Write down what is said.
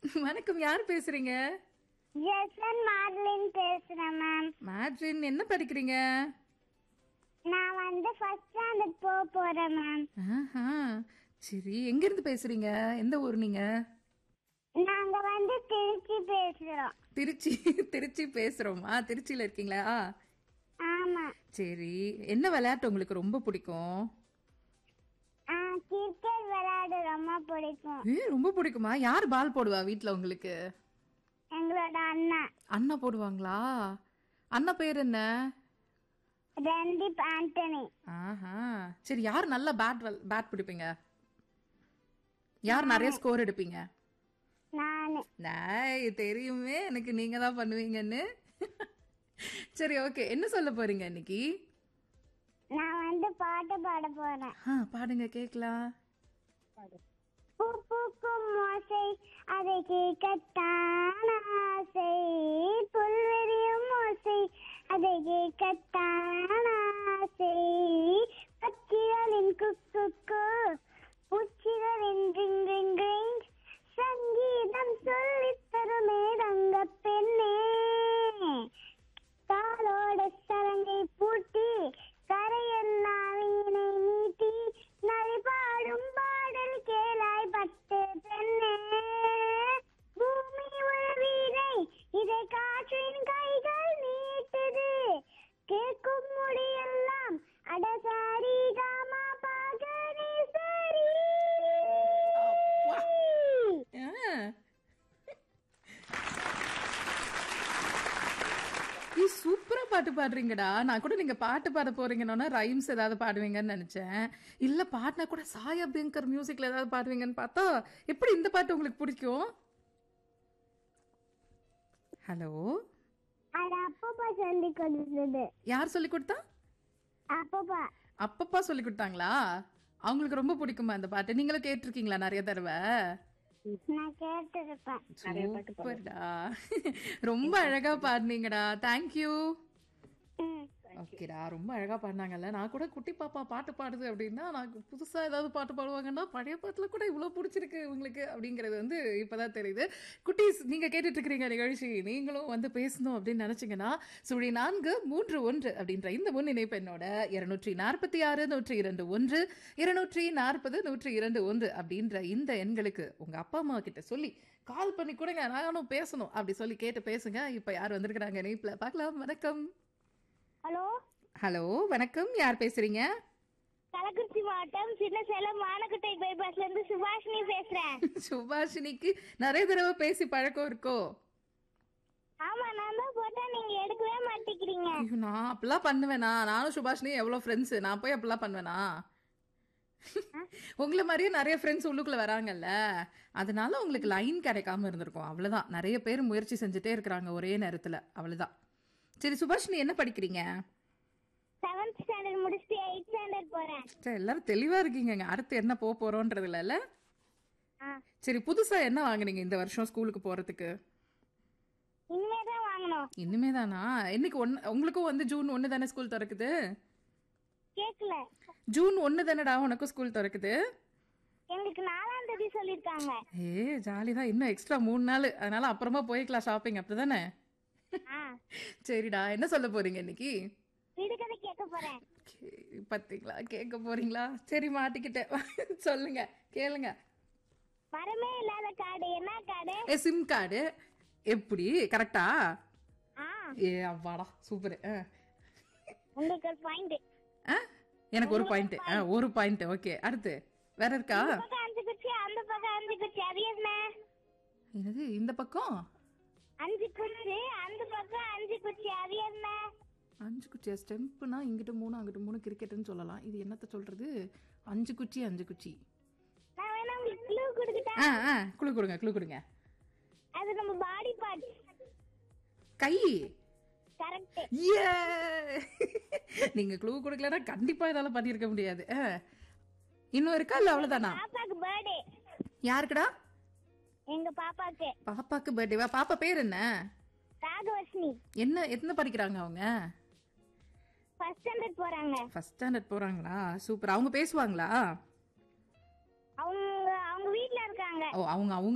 வணக்கம் யார் பேசுறீங்க ஜெசன் மார்லின் பேசுறேன் மேம் மேட்ரின் என்ன படிக்கிறீங்க நான் வந்து ஃபர்ஸ்ட் ஸ்டாண்டர்ட் போக போறேன் மேம் ஆஹா சரி எங்க இருந்து பேசுறீங்க எந்த ஊர் நீங்க நாங்க வந்து திருச்சி பேசுறோம் திருச்சி திருச்சி பேசுறோமா திருச்சியில இருக்கீங்களா ஆமா சரி என்ன விளையாட்டு உங்களுக்கு ரொம்ப பிடிக்கும் கிரிக்கெட் விளையாட ரொம்ப பிடிக்கும் ஏ ரொம்ப பிடிக்குமா யார் பால் போடுவா வீட்ல உங்களுக்கு எங்களோட அண்ணா அண்ணா போடுவாங்களா அண்ணா பேர் என்ன ரந்தீப் ஆண்டனி ஆஹா சரி யார் நல்லா பேட் பேட் பிடிப்பீங்க யார் நிறைய ஸ்கோர் எடுப்பீங்க நானு நாய் தெரியுமே எனக்கு நீங்க தான் பண்ணுவீங்கன்னு சரி ஓகே என்ன சொல்ல போறீங்க இன்னைக்கு நான் வந்து பாட்டு பாட போறேன் ஆ பாடுங்க கேக்கலாம் பூ பூக்கும் ஓசை அதை கேட்கத்தான் ஆசை புல்வெறியும் ஓசை அதை கேட்கத்தான் ஆசை பச்சிகளின் குக்கு பூச்சிகளின் ரிங் ரிங் ரிங் சங்கீதம் சொல்லித் தருமே தங்க பெண்ணே காலோட சரங்கை பூட்டி கரையெல்லாம் வீணை நீட்டி நலிபாடும் பாடல் கேளாய் பட்டு பெண்ணே பூமி ஒரு வீணை இதை காற்றின் கைகள் நீட்டுது கேட்கும் முடியெல்லாம் அடசாரி காமா பாகனி சரி ஆ. நீ சூப்பரா பாட்டு பாடுறீங்கடா நான் கூட நீங்க பாட்டு பாட போறீங்கன்னா ரைம்ஸ் ஏதாவது பாடுவீங்கன்னு நினைச்சேன் இல்ல பாடினா கூட சாய் அபியங்கர் மியூசிக்ல ஏதாவது பாடுவீங்கன்னு பார்த்தா எப்படி இந்த பாட்டு உங்களுக்கு பிடிக்கும் ஹலோ அது அப்பப்பா சொல்லி கொடுத்தது யார் சொல்லி கொடுத்தா அப்பப்பா அப்பப்பா சொல்லி கொடுத்தாங்களா அவங்களுக்கு ரொம்ப பிடிக்குமா இந்த பாட்டு நீங்களும் கேட்டிருக்கீங்களா நிறைய தடவை நான் கேட்டிருப்பேன் சூப்பர்டா ரொம்ப அழகா பாடுனீங்கடா தேங்க்யூ ம் ஓகேடா ரொம்ப அழகா பாடினாங்கல்ல நான் கூட குட்டி பாப்பா பாட்டு பாடுது அப்படின்னா நான் புதுசா ஏதாவது பாட்டு பாடுவாங்கன்னா பழைய பாட்டுல கூட இவ்வளவு பிடிச்சிருக்கு உங்களுக்கு அப்படிங்கிறது வந்து இப்பதான் தெரியுது குட்டீஸ் நீங்க கேட்டுட்டு இருக்கிறீங்க நிகழ்ச்சி நீங்களும் வந்து பேசணும் அப்படின்னு நினைச்சீங்கன்னா சுழி நான்கு மூன்று ஒன்று அப்படின்ற இந்த முன் இணைப்பு என்னோட இருநூற்றி நாற்பத்தி ஆறு நூற்றி இரண்டு ஒன்று இருநூற்றி நாற்பது நூற்றி இரண்டு ஒன்று அப்படின்ற இந்த எண்களுக்கு உங்க அப்பா அம்மா கிட்ட சொல்லி கால் பண்ணி கொடுங்க நானும் பேசணும் அப்படி சொல்லி கேட்டு பேசுங்க இப்ப யார் வந்திருக்கிறாங்க இணைப்புல பார்க்கலாம் வணக்கம் ஹலோ ஹலோ வணக்கம் யார் பேசுறீங்க கள்ளக்குறிச்சி மாவட்டம் சின்ன சேலம் மானக்குட்டை பைபாஸ்ல இருந்து சுபாஷினி பேசுறேன் சுபாஷினிக்கு நிறைய தடவை பேசி பழக்கம் இருக்கோ ஆமா நான் தான் போட்டேன் நீங்க எடுக்கவே மாட்டேங்கிறீங்க ஐயோ நான் அப்படிலாம் பண்ணுவேனா நானும் சுபாஷினி எவ்வளோ ஃப்ரெண்ட்ஸ் நான் போய் அப்படிலாம் பண்ணுவேனா உங்களை மாதிரியே நிறைய ஃப்ரெண்ட்ஸ் உள்ளுக்குள்ள வராங்கல்ல அதனால உங்களுக்கு லைன் கிடைக்காம இருந்திருக்கும் அவ்வளவுதான் நிறைய பேர் முயற்சி செஞ்சுட்டே இருக்கிறாங்க ஒரே நேரத்துல அவ்வளவுதான் சரி சுபாஷினி என்ன படிக்கிறீங்க செவன்த் ஸ்டாண்டர்ட் முடிச்சுட்டு எயிட் ஸ்டாண்டர்ட் போறேன் சரி எல்லாரும் தெளிவா இருக்கீங்க அடுத்து என்ன போக போறோன்றது இல்ல ஆ சரி புதுசா என்ன வாங்குனீங்க இந்த வருஷம் ஸ்கூலுக்கு போறதுக்கு இனிமே தான் வாங்கணும் இனிமே தானா இன்னைக்கு ஒன்னு உங்களுக்கும் வந்து ஜூன் ஒன்று தானே ஸ்கூல் திறக்குது கேக்கல ஜூன் ஒன்று தானேடா உனக்கும் ஸ்கூல் திறக்குது எங்களுக்கு நாலாம் தேதி சொல்லிருக்காங்க ஏ ஜாலி தான் இன்னும் எக்ஸ்ட்ரா மூணு நாள் அதனால அப்புறமா போய்க்கலாம் ஷாப்பிங் அப்படிதானே ஆ சரிடா என்ன சொல்ல போறீங்க இன்னைக்கு விடுகதை கேட்க போறேன் கே- பாத்தீங்களா கேட்க போறீங்களா சரி மாட்டிக்கிட்டேன் சொல்லுங்க கேளுங்க மரமே இல்லாத காடு என்ன காடு ஏ சிம் கார்டு எப்படி கரெக்டா ஆ ஏ அவ்வாடா சூப்பர் உங்களுக்கு ஒரு பாயிண்ட் எனக்கு ஒரு பாயிண்ட் ஒரு பாயிண்ட் ஓகே அடுத்து வேற இருக்கா பக்கம் அஞ்சு குச்சி அந்த பக்கம் அஞ்சு குச்சி அது என்ன என்னது இந்த பக்கம் அஞ்சு குச்சி அந்த பக்கம் அஞ்சு குச்சி அது என்ன அஞ்சு குச்சியா ஸ்டெம்ப்னா இங்கிட்ட மூணு அங்கிட்ட மூணு கிரிக்கெட்னு சொல்லலாம் இது என்னத்த சொல்றது அஞ்சு குச்சி அஞ்சு குச்சி நான் வேணா உங்களுக்கு க்ளூ கொடுத்துட்டேன் ஆ ஆ குழு கொடுங்க குழு கொடுங்க அது நம்ம body part guy correct A நீங்க க்ளூ கொடுக்கலன்னா கண்டிப்பா இதால பண்ணியிருக்க முடியாது ஆ. இன்னும் இருக்கா இல்ல அவ்வளவுதானா பாப்பாக்கு பர்த்டே யாருக்குடா எங்க பாப்பாக்கு பாப்பாக்கு பர்த்டேவா பாப்பா பேர் என்ன ராகவர்ஷினி என்ன எத்தனை படிக்கிறாங்க அவங்க ஃபர்ஸ்ட் ஸ்டாண்டர்ட் போறாங்க ஃபர்ஸ்ட் ஸ்டாண்டர்ட் போறாங்களா சூப்பர் அவங்க பேசுவாங்களா அவங்க அவங்க வீட்ல இருக்காங்க ஓ அவங்க அவங்க